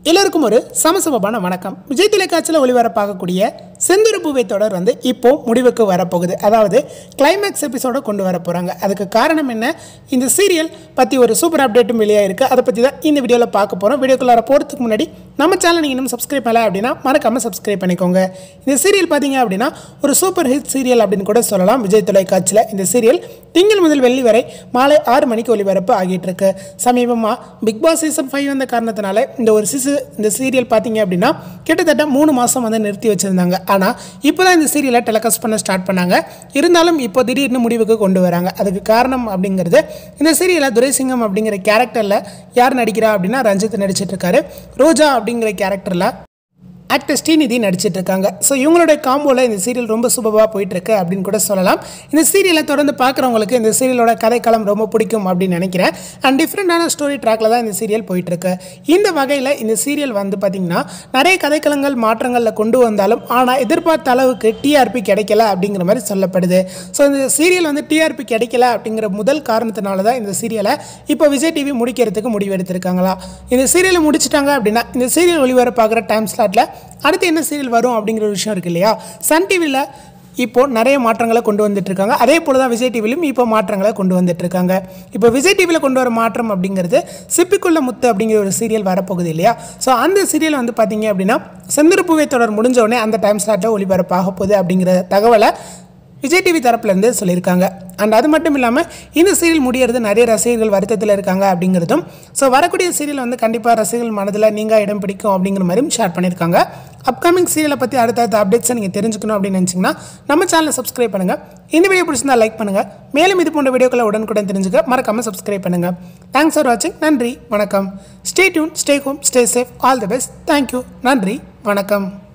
எல்லோருக்கும் ஒரு சமசமமான வணக்கம் விஜய் தொலைக்காட்சியில் ஒளிபரப்பாகக்கூடிய செந்துரு பூவை தொடர் வந்து இப்போ முடிவுக்கு வரப்போகுது அதாவது கிளைமேக்ஸ் எபிசோட கொண்டு வர போகிறாங்க அதுக்கு காரணம் என்ன இந்த சீரியல் பற்றி ஒரு சூப்பர் அப்டேட்டும் வெளியாக இருக்குது அதை பற்றி தான் இந்த வீடியோவில் பார்க்க போகிறோம் வீடியோக்குள்ளார போகிறதுக்கு முன்னாடி நம்ம சேனல் நீங்கள் இன்னும் சப்ஸ்கிரைப் பண்ணல அப்படின்னா மறக்காமல் சப்ஸ்கிரைப் பண்ணிக்கோங்க இந்த சீரியல் பார்த்தீங்க அப்படின்னா ஒரு சூப்பர் ஹிட் சீரியல் அப்படின்னு கூட சொல்லலாம் விஜய் தொலைக்காட்சியில் இந்த சீரியல் திங்கள் முதல் வெள்ளி வரை மாலை ஆறு மணிக்கு ஒளிபரப்பு ஆகிட்டு இருக்கு சமீபமாக பிக் பாஸ் சீசன் ஃபைவ் வந்த காரணத்தினால இந்த ஒரு சிசு இந்த சீரியல் பார்த்தீங்க அப்படின்னா கிட்டத்தட்ட மூணு மாதம் வந்து நிறுத்தி வச்சுருந்தாங்க ஆனால் இப்போ தான் இந்த சீரியலை டெலிகாஸ்ட் பண்ண ஸ்டார்ட் பண்ணாங்க இருந்தாலும் இப்போ திடீர்னு முடிவுக்கு கொண்டு வராங்க அதுக்கு காரணம் அப்படிங்கிறது இந்த சீரியலில் துரைசிங்கம் அப்படிங்கிற கேரக்டரில் யார் நடிக்கிறா அப்படின்னா ரஞ்சித் நடிச்சிட்டு இருக்காரு ரோஜா அப்படிங்கிற கேரக்டரில் ஆக்டர் ஸ்ரீநிதி நடிச்சிட்டு இருக்காங்க ஸோ இவங்களோட காம்போவில் இந்த சீரியல் ரொம்ப சூப்பராக போயிட்டு இருக்கு அப்படின்னு கூட சொல்லலாம் இந்த சீரியலை தொடர்ந்து பார்க்குறவங்களுக்கு இந்த சீரியலோட கதைக்களம் ரொம்ப பிடிக்கும் அப்படின்னு நினைக்கிறேன் அண்ட் டிஃப்ரெண்டான ஸ்டோரி ட்ராக்ல தான் இந்த சீரியல் போயிட்டு இருக்கு இந்த வகையில் இந்த சீரியல் வந்து பார்த்திங்கன்னா நிறைய கதைக்களங்கள் மாற்றங்களில் கொண்டு வந்தாலும் ஆனால் எதிர்பார்த்த அளவுக்கு டிஆர்பி கிடைக்கல அப்படிங்கிற மாதிரி சொல்லப்படுது ஸோ இந்த சீரியல் வந்து டிஆர்பி கிடைக்கல அப்படிங்கிற முதல் காரணத்தினால தான் இந்த சீரியலை இப்போ விஜய் டிவி முடிக்கிறதுக்கு முடிவு எடுத்திருக்காங்களா இந்த சீரியலை முடிச்சிட்டாங்க அப்படின்னா இந்த சீரியல் ஒளிபரப்பாகிற டைம் ஸ்லாட்டில் அடுத்து என்ன சீரியல் வரும் அப்படிங்கிற ஒரு விஷயம் இருக்கு இல்லையா சன் டிவியில் இப்போ நிறைய மாற்றங்களை கொண்டு வந்துட்டு இருக்காங்க அதே போல தான் விஜய் டிவிலும் இப்போ மாற்றங்களை கொண்டு வந்துட்டு இருக்காங்க இப்போ விஜய் டிவியில் கொண்டு வர மாற்றம் அப்படிங்கிறது சிப்பிக்குள்ள முத்து அப்படிங்கிற ஒரு சீரியல் வரப்போகுது இல்லையா ஸோ அந்த சீரியல் வந்து பார்த்தீங்க அப்படின்னா செந்திருப்புவை தொடர் முடிஞ்ச உடனே அந்த டைம் ஸ்லாட்டில் ஒளிபரப்பாக போகுது அப்படிங்கிற தகவலை விஜய் டிவி தரப்புலேருந்து சொல்லியிருக்காங்க அண்ட் அது மட்டும் இல்லாமல் இந்த சீரியல் முடியறது நிறைய ரசிகர்கள் வருத்தத்தில் இருக்காங்க அப்படிங்கிறதும் ஸோ வரக்கூடிய சீரியல் வந்து கண்டிப்பாக ரசிகர்கள் மனதில் நீங்கள் இடம் பிடிக்கும் அப்படிங்கிற மாதிரியும் ஷேர் பண்ணியிருக்காங்க அப்கமிங் சீரியலை பற்றி அடுத்தடுத்த அப்டேட்ஸை நீங்கள் தெரிஞ்சுக்கணும் அப்படின்னு நினச்சிங்கன்னா நம்ம சேனலை சப்ஸ்கிரைப் பண்ணுங்கள் இந்த வீடியோ பிடிச்சிருந்தா லைக் பண்ணுங்கள் மேலும் இது போன்ற வீடியோக்களை உடனுக்குடன் தெரிஞ்சுக்க மறக்காமல் சப்ஸ்கிரைப் பண்ணுங்கள் தேங்க்ஸ் ஃபார் வாட்சிங் நன்றி வணக்கம் stay tuned stay home stay safe all the best thank you நன்றி வணக்கம்